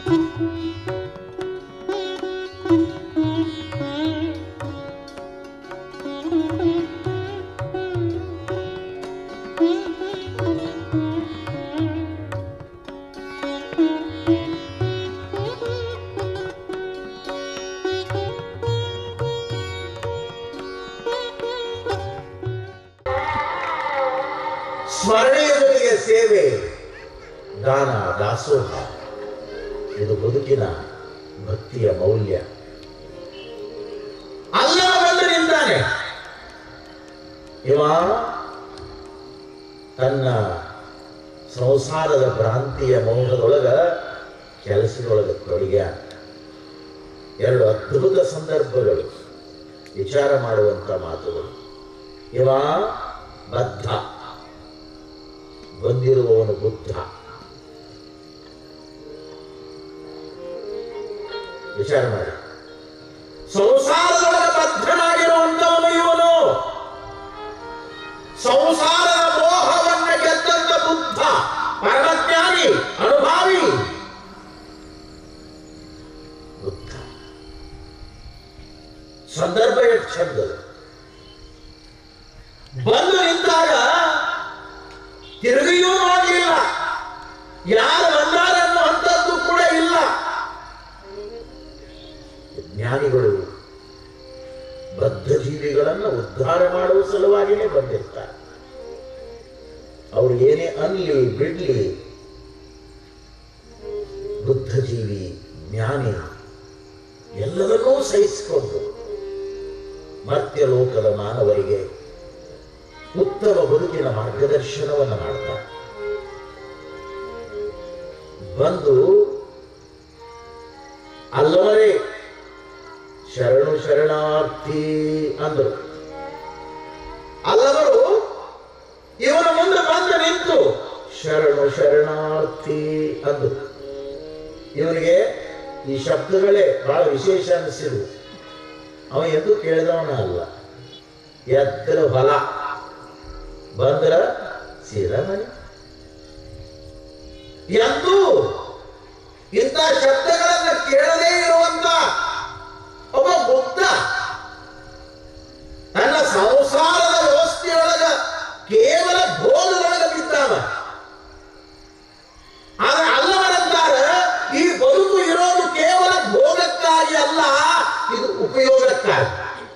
ಸ್ಮರಣೆಯ ಜೊತೆಗೆ ಸೇವೆ ದಾನ ದಾಸೋಹ ಇದು ಬದುಕಿನ ಭಕ್ತಿಯ ಮೌಲ್ಯ ಅಲ್ಲ ಬಂದು ನಿಂತಾನೆ ಇವ ತನ್ನ ಸಂಸಾರದ ಭ್ರಾಂತಿಯ ಮೌನದೊಳಗ ಕೆಲಸದೊಳಗ ತೊಡಗ್ಯ ಎರಡು ಅದ್ಭುತ ಸಂದರ್ಭಗಳು ವಿಚಾರ ಮಾಡುವಂತ ಮಾತುಗಳು ಇವ ಬದ್ಧ ಬಂದಿರುವವನು ಬುದ್ಧ ವಿಚಾರ ಮಾಡಿ ಸಂಸಾರದೊಳಗೆ ಬದ್ಧನಾಗಿರುವಂತವನು ಇವನು ಸಂಸಾರದ ಮೋಹವನ್ನ ಗೆದ್ದಂತ ಬುದ್ಧ ಪರಮಜ್ಞಾನಿ ಅನುಭಾವಿ ಬುದ್ಧ ಸಂದರ್ಭ ಎಷ್ಟು ಚಂದದು ಬಂದು ನಿಂತಾಗ ತಿರುಗಿಯೂ ನೋಡಲಿಲ್ಲ ಯಾರು ಬಂದಾರನ್ನುವಂಥದ್ದು ಕೂಡ ಇಲ್ಲ ಜ್ಞಾನಿಗಳು ಬದ್ಧ ಜೀವಿಗಳನ್ನು ಉದ್ಧಾರ ಮಾಡುವ ಸಲುವಾಗಿಯೇ ಬಂದಿರ್ತಾರೆ ಅವ್ರು ಏನೇ ಅನ್ಲಿ ಬಿಡ್ಲಿ ಬುದ್ಧ ಜೀವಿ ಜ್ಞಾನಿ ಎಲ್ಲವನ್ನೂ ಸಹಿಸಿಕೊಂಡು ಮರ್ತ್ಯ ಲೋಕದ ಮಾನವರಿಗೆ ಉತ್ತಮ ಬದುಕಿನ ಮಾರ್ಗದರ್ಶನವನ್ನು ಮಾಡ್ತಾರೆ ಬಂದು ಅಲ್ಲವರೇ ಶರಣು ಶರಣಾರ್ಥಿ ಅಂದರು ಅಲ್ಲವರು ಇವನ ಮುಂದೆ ಬಂದು ನಿಂತು ಶರಣು ಶರಣಾರ್ಥಿ ಅಂದರು ಇವನಿಗೆ ಈ ಶಬ್ದಗಳೇ ಬಹಳ ವಿಶೇಷ ಅನಿಸಿದ್ವು ಅವ ಎಂದು ಕೇಳಿದವನ ಅಲ್ಲ ಎದ್ದರ ಹೊಲ ಬಂದ್ರ ಸೀದಾ ಮನೆ ಎಂದು ಇಂಥ ಶಬ್ದಗಳನ್ನು ಕೇಳದೇ ಇರುವಂತ ಒಬ್ಬ ಮುಕ್ತ ತನ್ನ ಸಂಸಾರದ ವ್ಯವಸ್ಥೆಯೊಳಗ ಕೇವಲ ಭೋಗದೊಳಗ ಬಿದ್ದಾವ ಆದ್ರೆ ಅಲ್ಲವರಂತಾರ ಈ ಬದುಕು ಇರೋದು ಕೇವಲ ಭೋಗಕ್ಕಾಗಿ ಅಲ್ಲ ಇದು ಉಪಯೋಗಕ್ಕಾಗಿ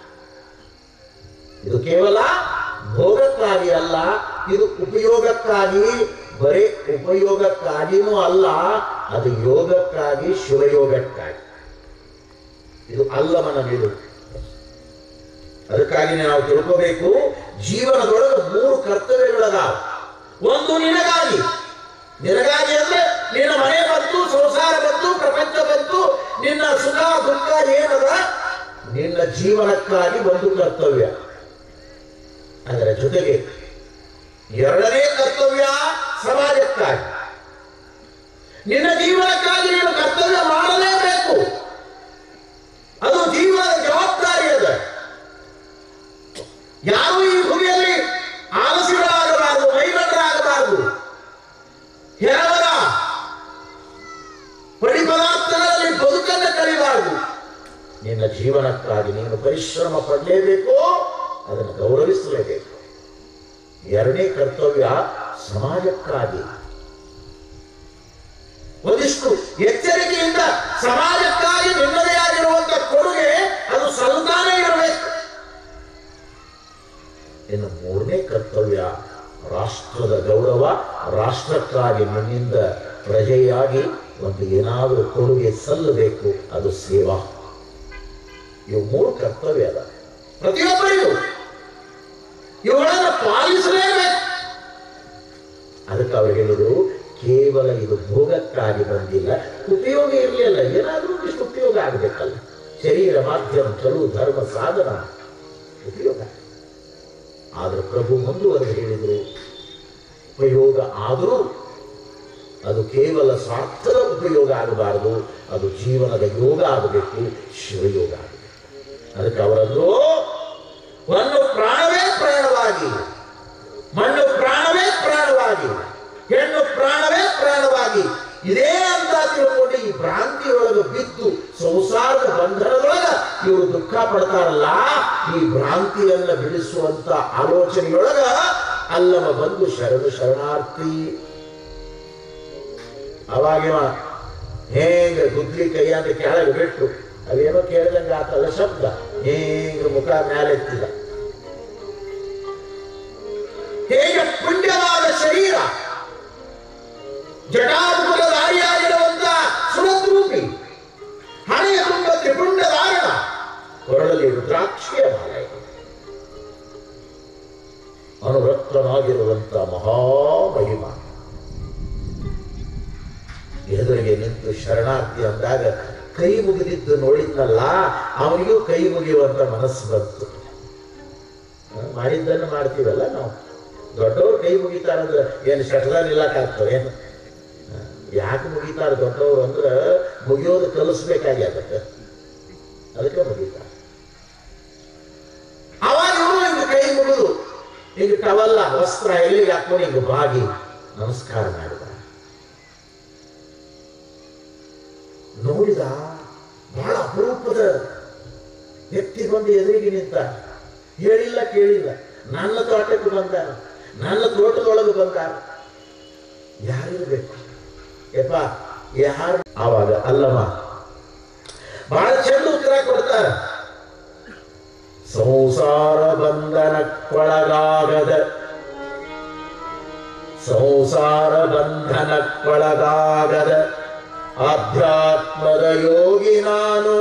ಇದು ಕೇವಲ ಭೋಗಕ್ಕಾಗಿ ಅಲ್ಲ ಇದು ಉಪಯೋಗಕ್ಕಾಗಿ ಬರೀ ಉಪಯೋಗಕ್ಕಾಗಿನೂ ಅಲ್ಲ ಅದು ಯೋಗಕ್ಕಾಗಿ ಶಿವಯೋಗಕ್ಕಾಗಿ ಇದು ಅಲ್ಲಮನ ನಿಲುವು ಅದಕ್ಕಾಗಿ ನಾವು ತಿಳ್ಕೋಬೇಕು ಜೀವನದೊಳಗೆ ಮೂರು ಕರ್ತವ್ಯಗಳದಾವ ಒಂದು ನಿನಗಾಗಿ ನಿನಗಾಗಿ ಅಂದ್ರೆ ನಿನ್ನ ಮನೆ ಬಂತು ಸಂಸಾರ ಬಂತು ಪ್ರಪಂಚ ಬಂತು ನಿನ್ನ ಸುಖ ದುಃಖ ಏನದ ನಿನ್ನ ಜೀವನಕ್ಕಾಗಿ ಒಂದು ಕರ್ತವ್ಯ ಅದರ ಜೊತೆಗೆ ಎರಡನೇ ಕರ್ತವ್ಯ ಸಮಾಜಕ್ಕಾಗಿ ನಿನ್ನ ಜೀವನಕ್ಕಾಗಿ ನೀನು ಕರ್ತವ್ಯ ಮಾಡಲೇಬೇಕು ಅದು ಜೀವನದ ಜವಾಬ್ದಾರಿ ಅದ ಯಾರು ಈ ಭೂಮಿಯಲ್ಲಿ ಆಲಸಿಗಳಾಗಬಾರದು ಮೈಗಡರಾಗಬಾರದು ಹೆರವರ ಪಡಿ ಪದಾರ್ಥಗಳಲ್ಲಿ ಬದುಕನ್ನು ಕಲಿಬಾರದು ನಿನ್ನ ಜೀವನಕ್ಕಾಗಿ ನೀನು ಪರಿಶ್ರಮ ಪಡಲೇಬೇಕು ಅದನ್ನು ಗೌರವಿಸಲೇಬೇಕು ಎರಡನೇ ಕರ್ತವ್ಯ ಸಮಾಜಕ್ಕಾಗಿ ಒಂದಿಷ್ಟು ಎಚ್ಚರಿಕೆಯಿಂದ ಸಮಾಜಕ್ಕಾಗಿ ನಿಮ್ಮದೇ ಆಗಿರುವಂತ ಕೊಡುಗೆ ಅದು ಸಲ್ತಾನೇ ಇರಬೇಕು ಇನ್ನು ಮೂರನೇ ಕರ್ತವ್ಯ ರಾಷ್ಟ್ರದ ಗೌರವ ರಾಷ್ಟ್ರಕ್ಕಾಗಿ ನಿನ್ನಿಂದ ಪ್ರಜೆಯಾಗಿ ಒಂದು ಏನಾದರೂ ಕೊಡುಗೆ ಸಲ್ಲಬೇಕು ಅದು ಸೇವಾ ಇವು ಮೂರು ಕರ್ತವ್ಯ ಅದ ಪ್ರತಿಯೊಬ್ಬರಿಗೂ ಇವುಗಳನ್ನು ಪಾಲಿಸಲೇಬೇಕು ಅದಕ್ಕೆ ಅವ್ರು ಹೇಳಿದ್ರು ಕೇವಲ ಇದು ಭೋಗಕ್ಕಾಗಿ ಬಂದಿಲ್ಲ ಉಪಯೋಗ ಇರಲಿಲ್ಲ ಏನಾದರೂ ಇಷ್ಟು ಉಪಯೋಗ ಆಗಬೇಕಲ್ಲ ಶರೀರ ಮಾಧ್ಯಮ ಚಲು ಧರ್ಮ ಸಾಧನ ಉಪಯೋಗ ಆದ್ರೆ ಪ್ರಭು ಮುಂದುವರೆದು ಹೇಳಿದರು ಉಪಯೋಗ ಆದರೂ ಅದು ಕೇವಲ ಸ್ವಾರ್ಥದ ಉಪಯೋಗ ಆಗಬಾರದು ಅದು ಜೀವನದ ಯೋಗ ಆಗಬೇಕು ಶಿವಯೋಗ ಆಗಬೇಕು ಅದಕ್ಕೆ ಅವರನ್ನು ಒಂದು ಪ್ರಾಣವೇ ಪ್ರಾಣವಾಗಿ ಮಣ್ಣು ಪ್ರಾಣವೇ ಪ್ರಾಣವಾಗಿ ಹೆಣ್ಣು ಪ್ರಾಣವೇ ಪ್ರಾಣವಾಗಿ ಇದೇ ಅಂತ ತಿಳ್ಕೊಂಡು ಈ ಭ್ರಾಂತಿಯೊಳಗೆ ಬಿದ್ದು ಸಂಸಾರದ ಬಂಧನದೊಳಗ ಇವರು ದುಃಖ ಪಡ್ತಾರಲ್ಲ ಈ ಭ್ರಾಂತಿಯನ್ನ ಬಿಡಿಸುವಂತ ಆಲೋಚನೆಯೊಳಗ ಅಲ್ಲವ ಬಂದು ಶರಣು ಶರಣಾರ್ಥಿ ಅವಾಗಿವ ಹೇಗೆ ಗುದ್ಲಿ ಕೈಯಂತ ಕೆಳಗೆ ಬಿಟ್ಟು ಅದೇನೋ ಕೇಳಿದಂಗೆ ಆತಲ್ಲ ಶಬ್ದ ಹೇಗೆ ಮುಖ ಮ್ಯಾಲೆತ್ತಿದ ಹೇಗೆ ಪುಣ್ಯವಾದ ಶರೀರ ಜಟಾಮುಖಧಾರಿಯಾಗಿರುವಂತ ಸುರದ್ರೂಪಿ ಹಣೆಯ ತುಂಬ ತ್ರಿಪುಂಡ ಧಾರಣ ಕೊರಳಲ್ಲಿ ರುದ್ರಾಕ್ಷಿಯ ಮಾಲೆ ಅನುರಕ್ತನಾಗಿರುವಂತ ಮಹಾಮಹಿಮ ಎದುರಿಗೆ ನಿಂತು ಶರಣಾರ್ಥಿ ಅಂದಾಗ ಕೈ ಮುಗಿದಿದ್ದು ನೋಡಿದ್ನಲ್ಲ ಅವನಿಗೂ ಕೈ ಮುಗಿಯುವಂತ ಮನಸ್ಸು ಬಂತು ಹ, ಮಾಡಿದ್ದನ್ನು ಮಾಡ್ತೀವಲ್ಲ ನಾವು ದೊಡ್ಡವ್ರು ಕೈ ಮುಗಿತಾರಂದ್ರೆ ಏನು ಶಟದಲ್ಲಿ ನಿಲ್ಲಕ್ಕಾಗ್ತದೆ ಏನು ಹ, ಯಾಕೆ ಮುಗಿತಾರೆ ದೊಡ್ಡವರು ಅಂದ್ರೆ ಮುಗಿಯೋದು ಕಲಿಸ್ಬೇಕಾಗಿ ಅದಕ್ಕೆ ಅದಕ್ಕೆ ಮುಗಿತಾರೆ ಅವಾಗ ಇವನು ಹಿಂಗೆ ಕೈ ಮುಗಿದು ಹಿಂಗೆ ಟವಲ್ಲ ವಸ್ತ್ರ ಎಲ್ಲಿಗೆ ಹಾಕೊಂಡು ಹಿಂಗೆ ಬಾಗಿ ನಮಸ್ಕಾರ ಮಾಡಿದ ನೋಡಿದ ಬಹಳ ಅಪರೂಪದ ವ್ಯಕ್ತಿ ಬಂದು ಎದುರಿಗೆ ನಿಂತ ಹೇಳಿಲ್ಲ ಕೇಳಿಲ್ಲ ನನ್ನ ತೋಟಕ್ಕೆ ಬಂದಾರ ನನ್ನ ತೋಟದೊಳಗೆ ಬಂದಾರ ಯಾರಿರ್ಬೇಕು ಯಪ್ಪ ಯಾರು ಆವಾಗ ಅಲ್ಲಮ್ಮ ಬಹಳ ಚಂದ ಉತ್ತರ ಕೊಡ್ತಾರೆ ಸಂಸಾರ ಬಂಧನಕ್ಕೊಳಗಾಗದ ಸಂಸಾರ ಬಂಧನಕ್ಕೊಳಗಾಗದ ಆಧ್ಯಾತ್ಮದ ಯೋಗಿ ನಾನು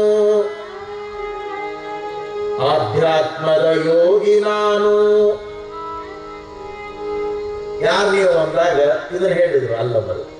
ಆಧ್ಯಾತ್ಮದ ಯೋಗಿ ನಾನು ಯಾರು ನೀವು ಅಂದಾಗ ಇದನ್ನು ಹೇಳಿದ್ರು ಅಲ್ಲವರು